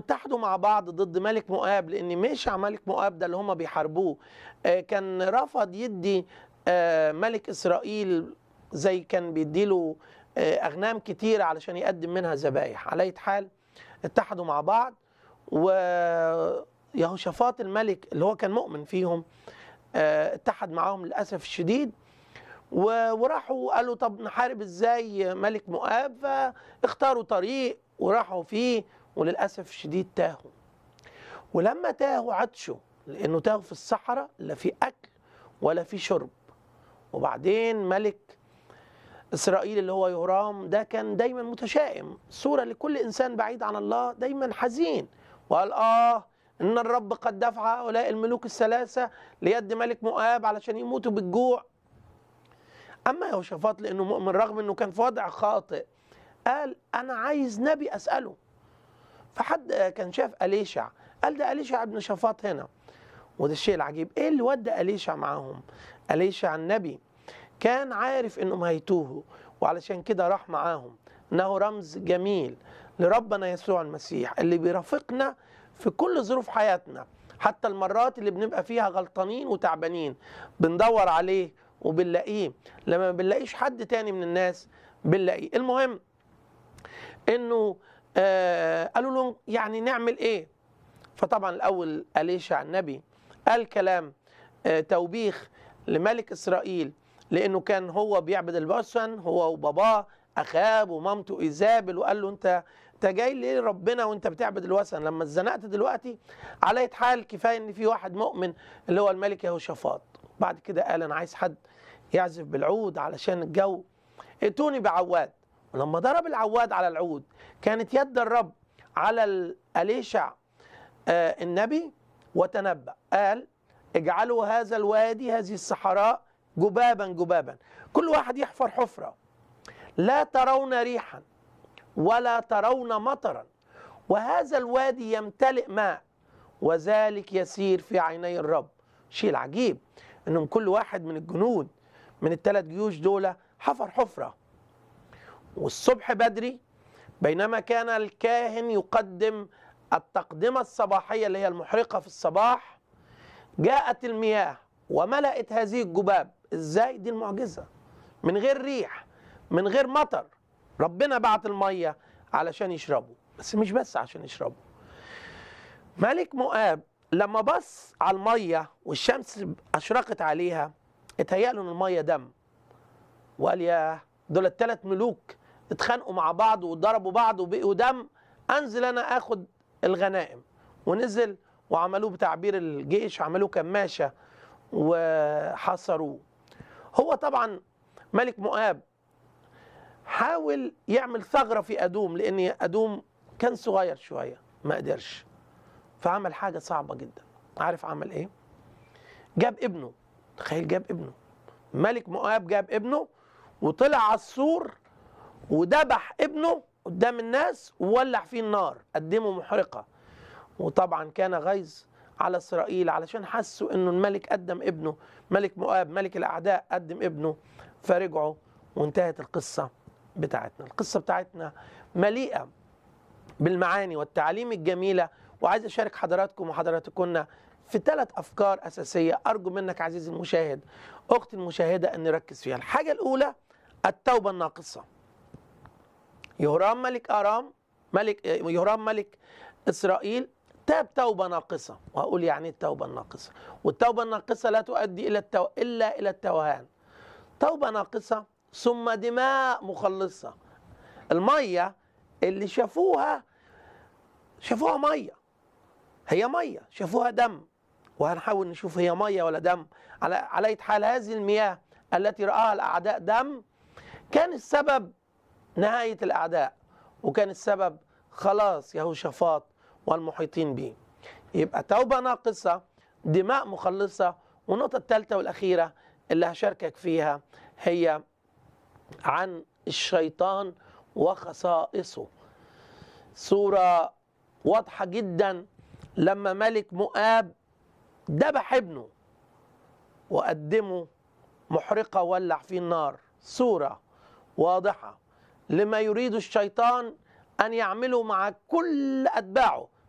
اتحدوا مع بعض ضد ملك مؤاب لان مشع ملك مؤاب ده اللي هم بيحاربوه آه، كان رفض يدي آه، ملك اسرائيل زي كان بيديله آه، اغنام كتيره علشان يقدم منها ذبايح على أي حال اتحدوا مع بعض ويهوشافاط الملك اللي هو كان مؤمن فيهم آه، اتحد معاهم للاسف الشديد و- وراحوا قالوا طب نحارب ازاي ملك مؤاب فاختاروا طريق وراحوا فيه وللاسف الشديد تاهوا ولما تاهوا عطشوا لانه تاهوا في الصحراء لا في اكل ولا في شرب وبعدين ملك اسرائيل اللي هو يهرام ده كان دايما متشائم صوره لكل انسان بعيد عن الله دايما حزين وقال اه ان الرب قد دفع هؤلاء الملوك الثلاثه ليد ملك مؤاب علشان يموتوا بالجوع اما يهوشافاط لانه مؤمن رغم انه كان في وضع خاطئ قال انا عايز نبي اساله فحد كان شاف اليشع قال ده اليشع ابن شافاط هنا وده الشيء العجيب ايه اللي ودى اليشع معاهم اليشع النبي كان عارف انهم هيتوهوا وعلشان كده راح معاهم انه رمز جميل لربنا يسوع المسيح اللي بيرافقنا في كل ظروف حياتنا حتى المرات اللي بنبقى فيها غلطانين وتعبانين بندور عليه وبنلاقيه لما ما بنلاقيش حد تاني من الناس بنلاقيه المهم انه آه قالوا لهم يعني نعمل ايه فطبعا الاول اليشع النبي قال كلام آه توبيخ لملك اسرائيل لانه كان هو بيعبد الوثن هو وباباه اخاب ومامته ايزابل وقال له انت انت جاي ليه ربنا وانت بتعبد الوثن لما اتزنقت دلوقتي على أي حال كفايه ان في واحد مؤمن اللي هو الملك يهوشافاط بعد كده قال انا عايز حد يعزف بالعود علشان الجو ائتوني بعواد ولما ضرب العواد على العود كانت يد الرب على ال- اليشع آه، النبي وتنبأ قال اجعلوا هذا الوادي هذه الصحراء جبابا جبابا كل واحد يحفر حفرة لا ترون ريحا ولا ترون مطرا وهذا الوادي يمتلئ ماء وذلك يسير في عيني الرب شيء العجيب انهم كل واحد من الجنود من الثلاث جيوش دول حفر حفره والصبح بدري بينما كان الكاهن يقدم التقدمة الصباحية اللي هي المحرقة في الصباح جاءت المياه وملأت هذه الجباب ازاي دي المعجزة من غير ريح من غير مطر ربنا بعت المية علشان يشربوا بس مش بس عشان يشربوا ملك مؤاب لما بص على المية والشمس أشرقت عليها اتهيأ له ان المية دم وقال يا دول الثلاث ملوك اتخانقوا مع بعض وضربوا بعض وبقوا دم انزل انا اخد الغنائم ونزل وعملوه بتعبير الجيش عملوه كماشه وحصروه هو طبعا ملك مؤاب حاول يعمل ثغره في ادوم لان ادوم كان صغير شويه ما قدرش فعمل حاجه صعبه جدا عارف عمل ايه جاب ابنه تخيل جاب ابنه ملك مؤاب جاب ابنه وطلع على السور وذبح ابنه قدام الناس وولع فيه النار قدمه محرقه وطبعا كان غيظ على اسرائيل علشان حسوا انه الملك قدم ابنه ملك مؤاب ملك الاعداء قدم ابنه فرجعوا وانتهت القصه بتاعتنا القصه بتاعتنا مليئه بالمعاني والتعاليم الجميله وعايز اشارك حضراتكم وحضراتكن في ثلاث افكار اساسيه ارجو منك عزيزي المشاهد اختي المشاهده ان نركز فيها الحاجه الاولى التوبه الناقصه يهرام ملك ارام ملك يهرام ملك اسرائيل تاب توبه ناقصه وهقول يعني إيه التوبه الناقصه والتوبه الناقصه لا تؤدي الى التو... الا الى التوهان توبه ناقصه ثم دماء مخلصه الميه اللي شافوها شافوها ميه هي ميه شافوها دم وهنحاول نشوف هي ميه ولا دم على على أي حال هذه المياه التي راها الاعداء دم كان السبب نهايه الاعداء وكان السبب خلاص يهوشافاط والمحيطين به يبقى توبه ناقصه دماء مخلصه والنقطه الثالثه والاخيره اللي هشاركك فيها هي عن الشيطان وخصائصه صوره واضحه جدا لما ملك مؤاب ذبح ابنه وقدمه محرقه ولع فيه النار صوره واضحه لما يريد الشيطان ان يعمله مع كل اتباعه